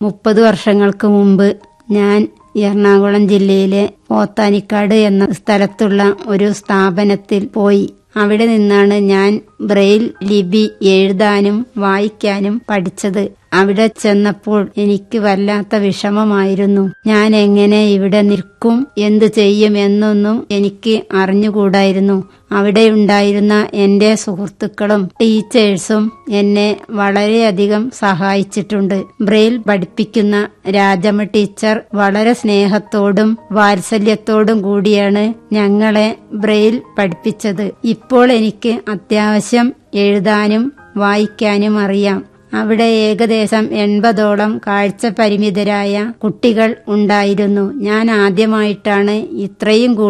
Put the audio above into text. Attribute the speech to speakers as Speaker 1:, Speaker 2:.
Speaker 1: മുപ്പത് വർഷങ്ങൾക്ക് മുമ്പ് ഞാൻ എറണാകുളം ജില്ലയിലെ പോത്താനിക്കാട് എന്ന സ്ഥലത്തുള്ള ഒരു സ്ഥാപനത്തിൽ പോയി അവിടെ നിന്നാണ് ഞാൻ ബ്രെയിൽ ലിപി എഴുതാനും വായിക്കാനും പഠിച്ചത് അവിടെ ചെന്നപ്പോൾ എനിക്ക് വല്ലാത്ത വിഷമമായിരുന്നു ഞാൻ എങ്ങനെ ഇവിടെ നിൽക്കും എന്തു ചെയ്യും എന്നൊന്നും എനിക്ക് അറിഞ്ഞുകൂടായിരുന്നു അവിടെ ഉണ്ടായിരുന്ന എന്റെ സുഹൃത്തുക്കളും ടീച്ചേഴ്സും എന്നെ വളരെയധികം സഹായിച്ചിട്ടുണ്ട് ബ്രെയിൽ പഠിപ്പിക്കുന്ന രാജമ്മ ടീച്ചർ വളരെ സ്നേഹത്തോടും വാത്സല്യത്തോടും കൂടിയാണ് ഞങ്ങളെ ബ്രെയിൽ പഠിപ്പിച്ചത് ഇപ്പോൾ എനിക്ക് അത്യാവശ്യം എഴുതാനും വായിക്കാനും അറിയാം അവിടെ ഏകദേശം എൺപതോളം കാഴ്ച പരിമിതരായ കുട്ടികൾ ഉണ്ടായിരുന്നു ഞാൻ ആദ്യമായിട്ടാണ് ഇത്രയും